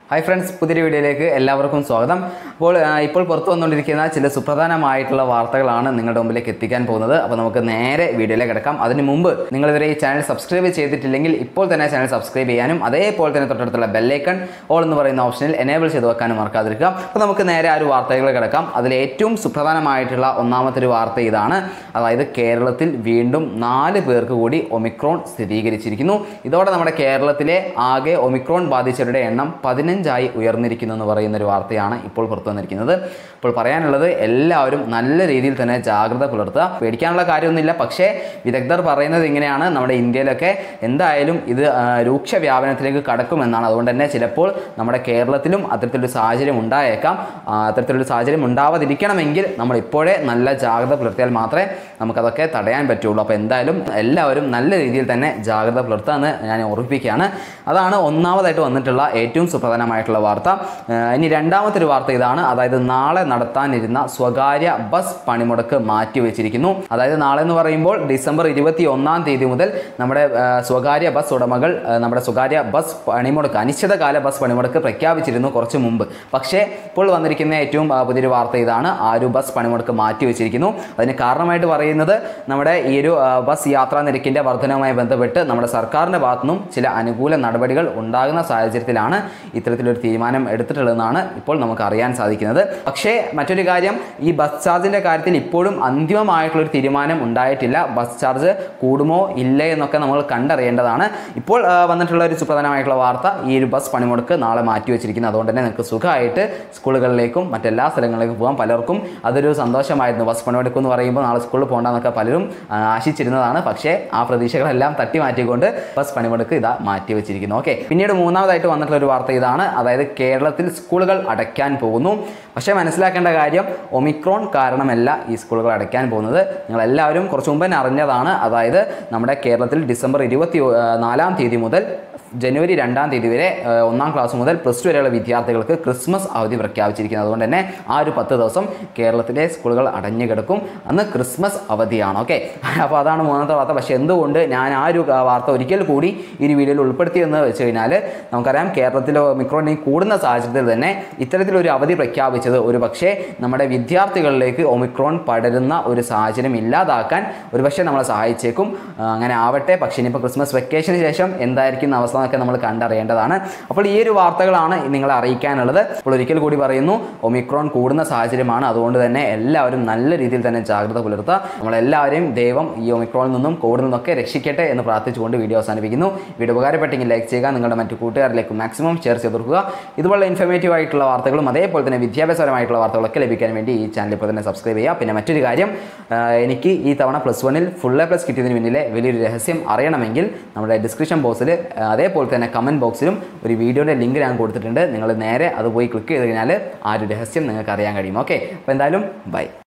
hi friends പുതിയൊരു വീഡിയോയിലേക്ക് എല്ലാവർക്കും സ്വാഗതം അപ്പോൾ ആ, ഇപ്പോൾ പുറത്തു വന്നുകൊണ്ടിരിക്കുന്ന ചില സുപ്രധാനമായിട്ടുള്ള വാർത്തകളാണ് നിങ്ങളുടെ മുമ്പിലേക്ക് എത്തിക്കാൻ പോകുന്നത് അപ്പോൾ നമുക്ക് നേരെ വീഡിയോയിലേക്ക് കിടക്കാം അതിന് മുമ്പ് നിങ്ങൾ ഇതുവരെ ഈ ചാനൽ സബ്സ്ക്രൈബ് ചെയ്തിട്ടില്ലെങ്കിൽ ഇപ്പോൾ തന്നെ ചാനൽ സബ്സ്ക്രൈബ് ചെയ്യാനും അതേപോലെ തന്നെ തൊട്ടടുത്തുള്ള ബെല്ലൈക്കൺ ഓൾ എന്ന് പറയുന്ന ഓപ്ഷനിൽ എനേബിൾ ചെയ്ത് വെക്കാനും മറക്കാതിരിക്കുക അപ്പോൾ നമുക്ക് നേരെ ആ ഒരു വാർത്തകൾ കിടക്കാം അതിൽ ഏറ്റവും സുപ്രധാനമായിട്ടുള്ള ഒന്നാമത്തെ ഒരു വാർത്ത ഇതാണ് അതായത് കേരളത്തിൽ വീണ്ടും നാല് പേർക്ക് കൂടി ഒമിക്രോൺ സ്ഥിരീകരിച്ചിരിക്കുന്നു ഇതോടെ നമ്മുടെ കേരളത്തിലെ ആകെ ഒമിക്രോൺ ബാധിച്ചവരുടെ എണ്ണം പതിനഞ്ചായി ഉയർന്നിരിക്കുന്നു എന്ന് പറയുന്ന ഒരു വാർത്തയാണ് ഇപ്പോൾ പുറത്തു വന്നിരിക്കുന്നത് ഇപ്പോൾ പറയാനുള്ളത് എല്ലാവരും നല്ല രീതിയിൽ തന്നെ ജാഗ്രത പുലർത്തുക പേടിക്കാനുള്ള കാര്യമൊന്നുമില്ല പക്ഷേ വിദഗ്ധർ പറയുന്നത് ഇങ്ങനെയാണ് നമ്മുടെ ഇന്ത്യയിലൊക്കെ എന്തായാലും ഇത് ആ, രൂക്ഷ വ്യാപനത്തിലേക്ക് കടക്കുമെന്നാണ് അതുകൊണ്ട് തന്നെ ചിലപ്പോൾ നമ്മുടെ കേരളത്തിലും അത്തരത്തിലൊരു സാഹചര്യം ഉണ്ടായേക്കാം ആ, അത്തരത്തിലൊരു സാഹചര്യം ഉണ്ടാവാതിരിക്കണമെങ്കിൽ നമ്മൾ ഇപ്പോഴേ നല്ല ജാഗ്രത പുലർത്തിയാൽ മാത്രമേ നമുക്കതൊക്കെ തടയാൻ പറ്റുള്ളൂ അപ്പോൾ എന്തായാലും എല്ലാവരും നല്ല രീതിയിൽ തന്നെ ജാഗ്രത പുലർത്തുക എന്ന് ഞാൻ ഓർമ്മിപ്പിക്കുകയാണ് അതാണ് ഒന്നാമതായിട്ട് വന്നിട്ടുള്ള ഏറ്റവും സുപ്രധാനമായിട്ടുള്ള വാർത്ത ആ, ഇനി രണ്ടാമത്തെ ഒരു വാർത്ത ഇതാണ് അതായത് നാളെ നടത്താനിരുന്ന സ്വകാര്യ ബസ് പണിമുടക്ക് മാറ്റിവെച്ചിരിക്കുന്നു അതായത് നാളെ എന്ന് പറയുമ്പോൾ ഡിസംബർ ഇരുപത്തി ഒന്നാം തീയതി മുതൽ നമ്മുടെ ആ, സ്വകാര്യ ബസ് ഉടമകൾ ആ, നമ്മുടെ സ്വകാര്യ ബസ് പണിമുടക്ക് അനിശ്ചിതകാല ബസ് പണിമുടക്ക് പ്രഖ്യാപിച്ചിരുന്നു കുറച്ച് മുമ്പ് പക്ഷേ ഇപ്പോൾ വന്നിരിക്കുന്ന ഏറ്റവും ആ, പുതിയൊരു വാർത്ത ഇതാണ് ആ ഒരു ബസ് പണിമുടക്ക് മാറ്റിവെച്ചിരിക്കുന്നു അതിന് കാരണമായിട്ട് പറയുന്നത് നമ്മുടെ ഈ ഒരു ആ, ബസ് യാത്രാ നിരക്കിൻ്റെ വർധനവുമായി ബന്ധപ്പെട്ട് നമ്മുടെ സർക്കാരിൻ്റെ ഭാഗത്തു നിന്നും ചില അനുകൂല നടപടികൾ ഉണ്ടാകുന്ന സാഹചര്യത്തിലാണ് ഇത്തരത്തിലൊരു തീരുമാനം എടുത്തിട്ടുള്ളതെന്നാണ് ഇപ്പോൾ നമുക്ക് അറിയാൻ സാധിക്കുന്നത് പക്ഷേ മറ്റൊരു കാര്യം ഈ ബസ് ചാർജിൻ്റെ കാര്യത്തിൽ ഇപ്പോഴും അന്തിമമായിട്ടുള്ളൊരു തീരുമാനം ഉണ്ടായിട്ടില്ല ബസ് ചാർജ് കൂടുമോ ഇല്ലേ എന്നൊക്കെ നമ്മൾ കണ്ടറിയേണ്ടതാണ് ഇപ്പോൾ ആ, വന്നിട്ടുള്ള ഒരു സുപ്രധാനമായിട്ടുള്ള വാർത്ത ഈ ഒരു ബസ് പണിമുടക്ക് നാളെ മാറ്റി വെച്ചിരിക്കുന്നു അതുകൊണ്ട് തന്നെ നിങ്ങൾക്ക് സുഖമായിട്ട് സ്കൂളുകളിലേക്കും മറ്റെല്ലാ സ്ഥലങ്ങളിലേക്കും പോകാം പലർക്കും അതൊരു സന്തോഷമായിരുന്നു ബസ് പണിമുടക്ക് എന്ന് പറയുമ്പോൾ നാളെ സ്കൂളിൽ പോകണ്ടെന്നൊക്കെ പലരും ആ, ആശിച്ചിരുന്നതാണ് പക്ഷേ ആ പ്രതീക്ഷകളെല്ലാം തട്ടി മാറ്റിക്കൊണ്ട് ബസ് പണിമുടക്ക് ഇതാ മാറ്റി വെച്ചിരിക്കുന്നു ഓക്കെ പിന്നീട് മൂന്നാമതായിട്ട് വന്നിട്ടുള്ള ഒരു വാർത്ത ഇതാണ് അതായത് കേരളത്തിൽ സ്കൂളുകൾ അടയ്ക്കാൻ പോകുന്നു പക്ഷേ മനസ്സിലാക്കേണ്ട കാര്യം ഒമിക്രോൺ കാരണമല്ല ഈ സ്കൂളുകൾ അടയ്ക്കാൻ പോകുന്നത് നിങ്ങൾ എല്ലാവരും കുറച്ച് മുമ്പ് തന്നെ അറിഞ്ഞതാണ് അതായത് നമ്മുടെ കേരളത്തിൽ ഡിസംബർ ഇരുപത്തി ഒ- ആ, നാലാം തീയതി മുതൽ ജനുവരി രണ്ടാം തീയതി വരെ ആ, ഒന്നാം ക്ലാസ് മുതൽ പ്ലസ് ടു വരെയുള്ള വിദ്യാർത്ഥികൾക്ക് ക്രിസ്മസ് അവധി പ്രഖ്യാപിച്ചിരിക്കുന്നത് അതുകൊണ്ട് തന്നെ ആ ഒരു പത്ത് ദിവസം കേരളത്തിലെ സ്കൂളുകൾ അടഞ്ഞു കിടക്കും അന്ന് ക്രിസ്മസ് അവധിയാണ് ഓക്കെ അപ്പോൾ അതാണ് മൂന്നാമത്തെ വാർത്ത പക്ഷേ എന്തുകൊണ്ട് ഞാൻ ആ ഒരു ആ, വാർത്ത ഒരിക്കൽ കൂടി ഈ ഒരു വീഡിയോയിൽ ഉൾപ്പെടുത്തിയെന്ന് വെച്ച് കഴിഞ്ഞാൽ നമുക്കറിയാം കേരളത്തിലെ മിക്രോണി കൂടുന്ന സാഹചര്യത്തിൽ തന്നെ ഇത്തരത്തിലൊരു അവധി പ്രഖ്യാപിച്ചത് ഒരു പക്ഷേ നമ്മുടെ വിദ്യാർത്ഥികളിലേക്ക് ഒമിക്രോൺ പടരുന്ന ഒരു സാഹചര്യം ഇല്ലാതാക്കാൻ ഒരു പക്ഷേ നമ്മളെ സഹായിച്ചേക്കും ആ, അങ്ങനെ ആവട്ടെ പക്ഷേ ഇനിയിപ്പോൾ ക്രിസ്മസ് വെക്കേഷന് ശേഷം എന്തായിരിക്കും അവസ്ഥ എന്നൊക്കെ നമ്മൾ കണ്ടറിയേണ്ടതാണ് അപ്പോൾ ഈ ഒരു വാർത്തകളാണ് നിങ്ങളെ അറിയിക്കാനുള്ളത് അപ്പോൾ ഒരിക്കൽ കൂടി പറയുന്നു ഒമിക്രോൺ കൂടുന്ന സാഹചര്യമാണ് അതുകൊണ്ട് തന്നെ എല്ലാവരും നല്ല രീതിയിൽ തന്നെ ജാഗ്രത പുലർത്തുക നമ്മളെല്ലാവരെയും ദൈവം ഈ ഒമിക്രോണിൽ നിന്നും കോവിഡിൽ നിന്നൊക്കെ രക്ഷിക്കട്ടെ എന്ന് പ്രാർത്ഥിച്ചുകൊണ്ട് വീഡിയോ അവസാനിപ്പിക്കുന്നു വീഡിയോ ഉപകാരപ്പെട്ടെങ്കിൽ ലൈക്ക് ചെയ്യുക നിങ്ങളുടെ മറ്റു കൂട്ടുകാരിലേക്ക് മാക്സിമം ഷെയർ ചെയ്ത് കൊടുക്കുക ഇതുപോലുള്ള ഇൻഫർമേറ്റീവ് ആയിട്ടുള്ള വാർത്തകളും അതേപോലെ തന്നെ വിദ്യാഭ്യാസപരമായിട്ടുള്ള വാർത്തകളൊക്കെ ലഭിക്കാൻ വേണ്ടി ഈ ചാനൽ ഇപ്പോൾ തന്നെ സബ്സ്ക്രൈബ് ചെയ്യുക പിന്നെ മറ്റൊരു കാര്യം ആ, എനിക്ക് ഈ തവണ പ്ലസ് വണ്ണിൽ ഫുൾ എ പ്ലസ് കിട്ടിയതിന് പിന്നിലെ വലിയൊരു രഹസ്യം അറിയണമെങ്കിൽ നമ്മുടെ ഡിസ്ക്രിപ്ഷൻ ബോക്സിൽ അതേപോലെ തന്നെ കമൻറ്റ് ബോക്സിലും ഒരു വീഡിയോയുടെ ലിങ്ക് ഞാൻ കൊടുത്തിട്ടുണ്ട് നിങ്ങൾ നേരെ അത് പോയി ക്ലിക്ക് ചെയ്ത് കഴിഞ്ഞാൽ ആ ഒരു രഹസ്യം നിങ്ങൾക്ക് അറിയാൻ കഴിയും ഓക്കെ അപ്പോൾ എന്തായാലും ബൈ